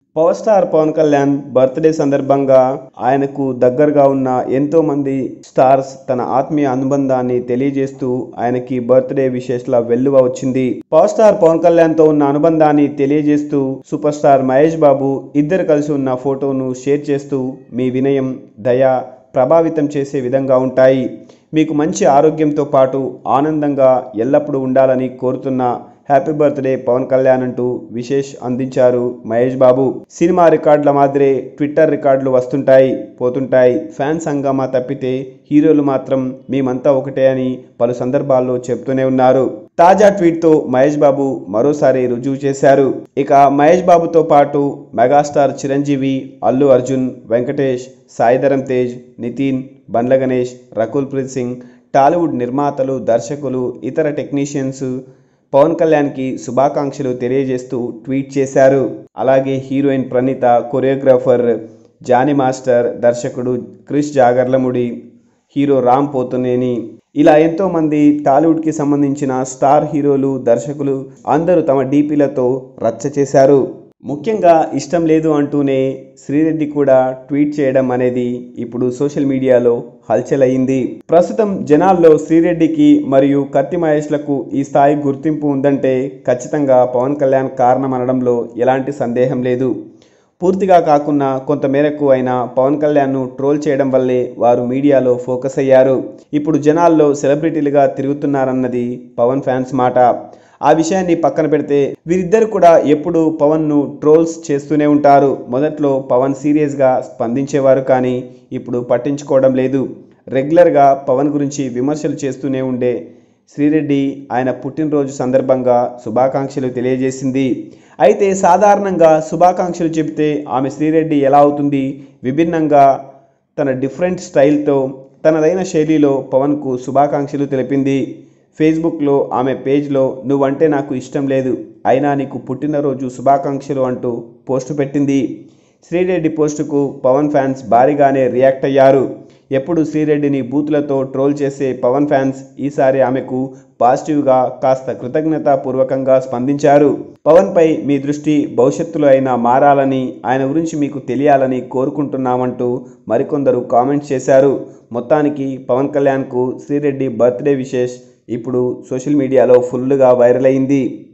power star Pawan Kalyan birthday సందర్భంగా ఆయనకు దగ్గరగా ఉన్న ఎంతో మంది స్టార్స్ తన ఆత్మీయ అనుబంధాన్ని తెలియజేస్తూ ఆయనకి బర్త్డే విశేషల వెల్లువ వచ్చింది పవర్ స్టార్ పవన్ కళ్యాణ్ తో ఉన్న అనుబంధాన్ని తెలియజేస్తూ సూపర్ స్టార్ మహేష్ బాబు ఇద్దరు కలిసి ఉన్న ఫోటోను షేర్ చేస్తూ మీ వినయం దయ ప్రభావితం చేసే విధంగా ఉంటాయి మీకు మంచి ఆరోగ్యంతో పాటు ఆనందంగా ఎల్లప్పుడూ ఉండాలని కోరుతున్న హ్యాపీ బర్త్డే పవన్ కళ్యాణ్ అంటూ విశేష్ అందించారు మహేష్ బాబు సినిమా రికార్డుల మాదిరే ట్విట్టర్ రికార్డులు వస్తుంటాయి పోతుంటాయి ఫ్యాన్స్ హంగామా తప్పితే హీరోలు మాత్రం మేమంతా ఒకటే అని పలు సందర్భాల్లో చెప్తూనే ఉన్నారు తాజా ట్వీట్తో మహేష్ బాబు మరోసారి రుజువు చేశారు ఇక మహేష్ బాబుతో పాటు మెగాస్టార్ చిరంజీవి అల్లు అర్జున్ వెంకటేష్ సాయిధరం తేజ్ నితిన్ బండ్ల గణేష్ రకుల్ ప్రీత్ సింగ్ టాలీవుడ్ నిర్మాతలు దర్శకులు ఇతర టెక్నీషియన్స్ పవన్ కళ్యాణ్కి శుభాకాంక్షలు తెలియజేస్తూ ట్వీట్ చేశారు అలాగే heroine Praneetha choreographer Jani master దర్శకుడు క్రిష్ జాగర్లముడి హీరో రామ్ పోతునేని ఇలా ఎంతోమంది టాలీవుడ్కి సంబంధించిన స్టార్ హీరోలు దర్శకులు అందరూ తమ డీపీలతో రచ్చ చేశారు ముఖ్యంగా ఇష్టం లేదు అంటూనే శ్రీరెడ్డి కూడా ట్వీట్ చేయడం అనేది ఇప్పుడు సోషల్ మీడియాలో హల్చల్ అయింది ప్రస్తుతం జనాల్లో శ్రీరెడ్డికి మరియు కత్తి మహేష్లకు ఈ స్థాయి గుర్తింపు ఉందంటే ఖచ్చితంగా పవన్ కళ్యాణ్ కారణం అనడంలో ఎలాంటి సందేహం లేదు పూర్తిగా కాకుండా కొంత మేరకు అయినా పవన్ కళ్యాణ్ను ట్రోల్ చేయడం వల్లే వారు మీడియాలో ఫోకస్ అయ్యారు ఇప్పుడు జనాల్లో సెలబ్రిటీలుగా తిరుగుతున్నారన్నది పవన్ ఫ్యాన్స్ మాట ఆ విషయాన్ని పక్కన పెడితే వీరిద్దరు కూడా ఎప్పుడు పవన్ను ట్రోల్స్ చేస్తూనే ఉంటారు మొదట్లో పవన్ సీరియస్గా స్పందించేవారు కానీ ఇప్పుడు పట్టించుకోవడం లేదు రెగ్యులర్గా పవన్ గురించి విమర్శలు చేస్తూనే ఉండే శ్రీరెడ్డి ఆయన పుట్టినరోజు సందర్భంగా శుభాకాంక్షలు తెలియజేసింది అయితే సాధారణంగా శుభాకాంక్షలు చెబితే ఆమె శ్రీరెడ్డి ఎలా అవుతుంది విభిన్నంగా తన డిఫరెంట్ స్టైల్తో తనదైన శైలిలో పవన్కు శుభాకాంక్షలు తెలిపింది ఫేస్బుక్లో ఆమె పేజ్లో నువ్వంటే నాకు ఇష్టం లేదు అయినా నీకు పుట్టినరోజు శుభాకాంక్షలు అంటూ పోస్టు పెట్టింది శ్రీరెడ్డి పోస్టుకు పవన్ ఫ్యాన్స్ భారీగానే రియాక్ట్ అయ్యారు ఎప్పుడు శ్రీరెడ్డిని బూతులతో ట్రోల్ చేసే పవన్ ఫ్యాన్స్ ఈసారి ఆమెకు పాజిటివ్గా కాస్త కృతజ్ఞతాపూర్వకంగా స్పందించారు పవన్పై మీ దృష్టి భవిష్యత్తులో అయినా మారాలని ఆయన గురించి మీకు తెలియాలని కోరుకుంటున్నామంటూ మరికొందరు కామెంట్స్ చేశారు మొత్తానికి పవన్ కళ్యాణ్కు శ్రీరెడ్డి బర్త్డే విశేష్ ఇప్పుడు సోషల్ మీడియాలో ఫుల్గా వైరల్ అయింది